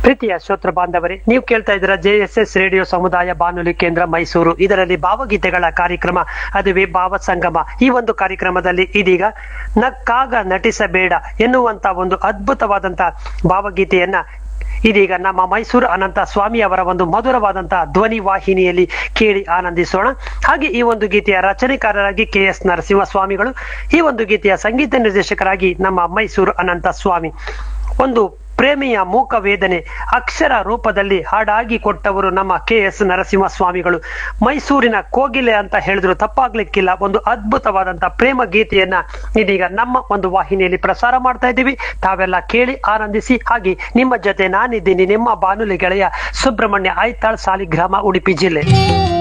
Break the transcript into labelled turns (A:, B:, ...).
A: ಪ್ರೀತಿಯ ಶ್ರೋತೃ ಬಾಂಧವರೇ ನೀವು ಕೇಳ್ತಾ ಇದ್ದೀರಾ ಜೆ ಎಸ್ ಎಸ್ ರೇಡಿಯೋ ಸಮುದಾಯ ಬಾನುಲಿ ಕೇಂದ್ರ ಮೈಸೂರು ಇದರಲ್ಲಿ ಭಾವಗೀತೆಗಳ ಕಾರ್ಯಕ್ರಮ ಅದುವೇ ಭಾವ ಸಂಗಮ ಈ ಒಂದು ಕಾರ್ಯಕ್ರಮದಲ್ಲಿ ಇದೀಗ ನಕ್ಕಾಗ ನಟಿಸಬೇಡ ಎನ್ನುವಂತ ಒಂದು ಅದ್ಭುತವಾದಂತ ಭಾವಗೀತೆಯನ್ನ ಇದೀಗ ನಮ್ಮ ಮೈಸೂರು ಅನಂತ ಸ್ವಾಮಿ ಅವರ ಒಂದು ಮಧುರವಾದಂತಹ ಧ್ವನಿ ವಾಹಿನಿಯಲ್ಲಿ ಕೇಳಿ ಆನಂದಿಸೋಣ ಹಾಗೆ ಈ ಒಂದು ಗೀತೆಯ ರಚನೆಕಾರರಾಗಿ ಕೆ ಎಸ್ ನರಸಿಂಹ ಸ್ವಾಮಿಗಳು ಈ ಒಂದು ಗೀತೆಯ ಸಂಗೀತ ನಿರ್ದೇಶಕರಾಗಿ ನಮ್ಮ ಮೈಸೂರು ಅನಂತ ಸ್ವಾಮಿ ಒಂದು ಪ್ರೇಮಿಯ ಮೂಕ ವೇದನೆ ಅಕ್ಷರ ರೂಪದಲ್ಲಿ ಹಾಡಾಗಿ ಕೊಟ್ಟವರು ನಮ್ಮ ಕೆ ಎಸ್ ನರಸಿಂಹ ಸ್ವಾಮಿಗಳು ಮೈಸೂರಿನ ಕೋಗಿಲೆ ಅಂತ ಹೇಳಿದ್ರು ತಪ್ಪಾಗ್ಲಿಕ್ಕಿಲ್ಲ ಒಂದು ಅದ್ಭುತವಾದಂತ ಪ್ರೇಮ ಗೀತೆಯನ್ನ ಇದೀಗ ನಮ್ಮ ಒಂದು ವಾಹಿನಿಯಲ್ಲಿ ಪ್ರಸಾರ ಮಾಡ್ತಾ ಇದ್ದೀವಿ ತಾವೆಲ್ಲ ಕೇಳಿ ಆನಂದಿಸಿ ಹಾಗೆ ನಿಮ್ಮ ಜೊತೆ ನಾನಿದ್ದೀನಿ ನಿಮ್ಮ ಬಾನುಲಿ ಗೆಳೆಯ ಸುಬ್ರಹ್ಮಣ್ಯ ಐತಾಳ್ ಸಾಲಿಗ್ರಾಮ ಉಡುಪಿ ಜಿಲ್ಲೆ